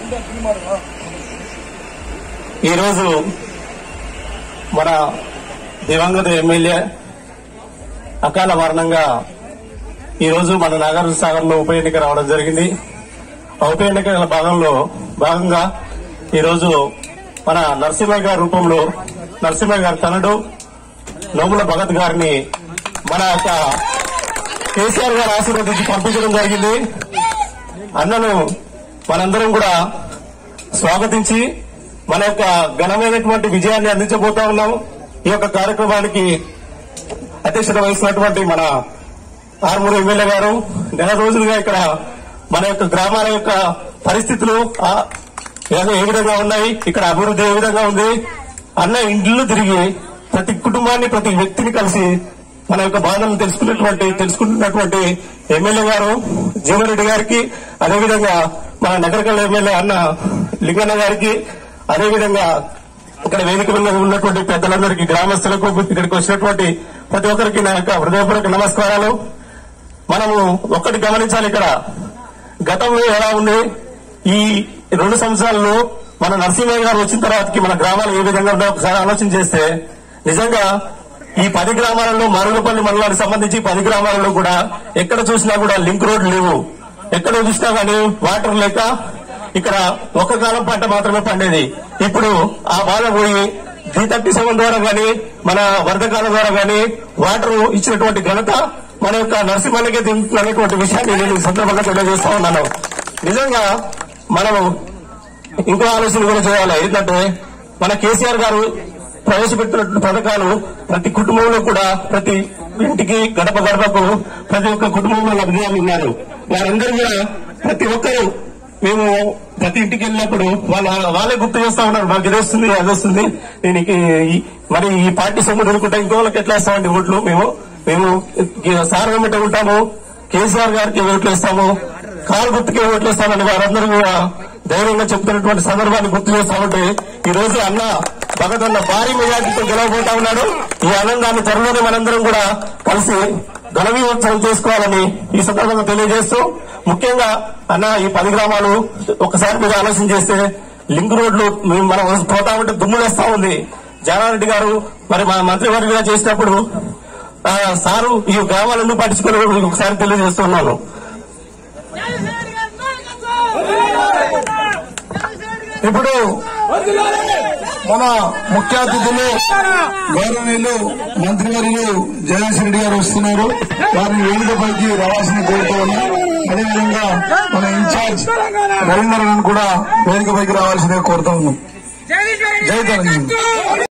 ఈరోజు మన దివంగత ఎమ్మెల్యే అకాల మరణంగా ఈరోజు మన నాగార్జున సాగర్ లో ఉప ఎన్నిక రావడం జరిగింది ఆ ఉప ఎన్నికల భాగంలో భాగంగా ఈరోజు మన నరసింహ గారి రూపంలో నరసింహ గారి తనడు నోముల భగత్ గారిని మన యొక్క కేసీఆర్ గారు ఆశీర్వదించి పంపించడం జరిగింది అన్నను మనందరం కూడా స్వాగతించి మన యొక్క ఘనమైనటువంటి విజయాన్ని అందించబోతా ఉన్నాం ఈ యొక్క కార్యక్రమానికి అధ్యక్షత వహిస్తున్నటువంటి మన ఆరుమూరు ఎమ్మెల్యే గారు నెల రోజులుగా ఇక్కడ మన యొక్క గ్రామాల యొక్క పరిస్థితులు ఆ, ఏ- ఏ విధంగా ఉన్నాయి ఇక్కడ అభివృద్ధి ఏ విధంగా ఉంది అన్న ఇండ్లు తిరిగి ప్రతి కుటుంబాన్ని ప్రతి వ్యక్తిని కలిసి మన యొక్క బాధలను తెలుసుకున్నటువంటి తెలుసుకుంటున్నటువంటి ఎమ్మెల్యే గారు జీవరెడ్డి గారికి అదేవిధంగా మన నగరకల్ ఎమ్మెల్యే అన్న లింగన్న గారికి అదేవిధంగా ఇక్కడ వేదిక మీద ఉన్నటువంటి పెద్దలందరికీ గ్రామస్తులకు ఇక్కడికి వచ్చినటువంటి ప్రతి ఒక్కరికి నా యొక్క హృదయపూర్వక నమస్కారాలు మనము ఒక్కటి గమనించాలి ఇక్కడ గతంలో ఎలా ఉంది ఈ రెండు సంవత్సరాల్లో మన నరసింహయ్య గారు వచ్చిన తర్వాతకి మన గ్రామాలు ఏ విధంగా ఉన్నాయో ఒకసారి ఆలోచన చేస్తే నిజంగా ఈ పది గ్రామాలలో మరుగుపల్లి మండలానికి సంబంధించి పది గ్రామాలలో కూడా ఎక్కడ చూసినా కూడా లింక్ రోడ్లు లేవు ఎక్కడ చూసినా కానీ వాటర్ లేక ఇక్కడ ఒక కాలం పంట మాత్రమే పండేది ఇప్పుడు ఆ బాధ పోయి త్రీ థర్టీ సెవెన్ ద్వారా గాని మన వరదకాలం ద్వారా గాని వాటర్ ఇచ్చినటువంటి ఘనత మన యొక్క నరసింహానికే దింపుతున్నటువంటి విషయాన్ని నేను ఈ సందర్భంగా తెలియజేస్తా ఉన్నాను నిజంగా మనం ఇంకో ఆలోచన కూడా చేయాలి ఏంటంటే మన కేసీఆర్ గారు ప్రవేశపెట్టినటువంటి పథకాలు ప్రతి కుటుంబంలో కూడా ప్రతి ఇంటికి గడప గడపకు ప్రతి ఒక్క కుటుంబంలో లబ్ధిదారులు ఉన్నారు వారందరూ కూడా ప్రతి ఒక్కరు మేము ప్రతి ఇంటికి వెళ్ళినప్పుడు వాళ్ళ వాళ్ళే గుర్తు చేస్తా ఉన్నారు మాకు ఇది వస్తుంది అది వస్తుంది నేను ఇక ఈ- మరి ఈ పార్టీ సొమ్ము దొరుకుంటే ఇంకో వాళ్ళకి ఎట్లా వేస్తామండి ఓట్లు మేము మేము సార్ వెంబట ఉంటాము కేసీఆర్ గారికి ఓట్లు వేస్తాము కారు గుర్తుకే ఓట్లు వేస్తామని వారందరూ కూడా ధైర్యంగా చెప్తున్నటువంటి సందర్భాన్ని గుర్తు చేస్తామంటే ఈ రోజు అన్న భగత్ అన్న భారీ మెజార్టీతో గెలవబోతా ఉన్నాడు ఈ ఆనందాన్ని త్వరలోనే మనందరం కూడా కలిసి ఘనవీయోత్సవం చేసుకోవాలని ఈ సందర్భంగా తెలియజేస్తూ ముఖ్యంగా అన్న ఈ పది గ్రామాలు ఒకసారి మీరు ఆలోచన చేస్తే లింక్ రోడ్లు మేము మనం పోతా ఉంటే దుమ్ములేస్తా ఉంది జానారెడ్డి గారు మరి మా మంత్రివర్గంగా చేసినప్పుడు ఆ, సారు ఈ గ్రామాలను పట్టించుకుని ఒకసారి తెలియజేస్తున్నాను ఇప్పుడు మన ముఖ్య అతిథులు గౌరవనీయులు మంత్రివర్యులు జగదీష్ రెడ్డి గారు వస్తున్నారు వారిని వేదికపైకి రావాల్సిన కోరుతూ ఉన్నాం అదేవిధంగా మన ఇన్ఛార్జ్ రవీంద్రన్ కూడా వేదికపైకి రావాల్సిందిగా కోరుతూ ఉన్నాం జై తెలంగాణ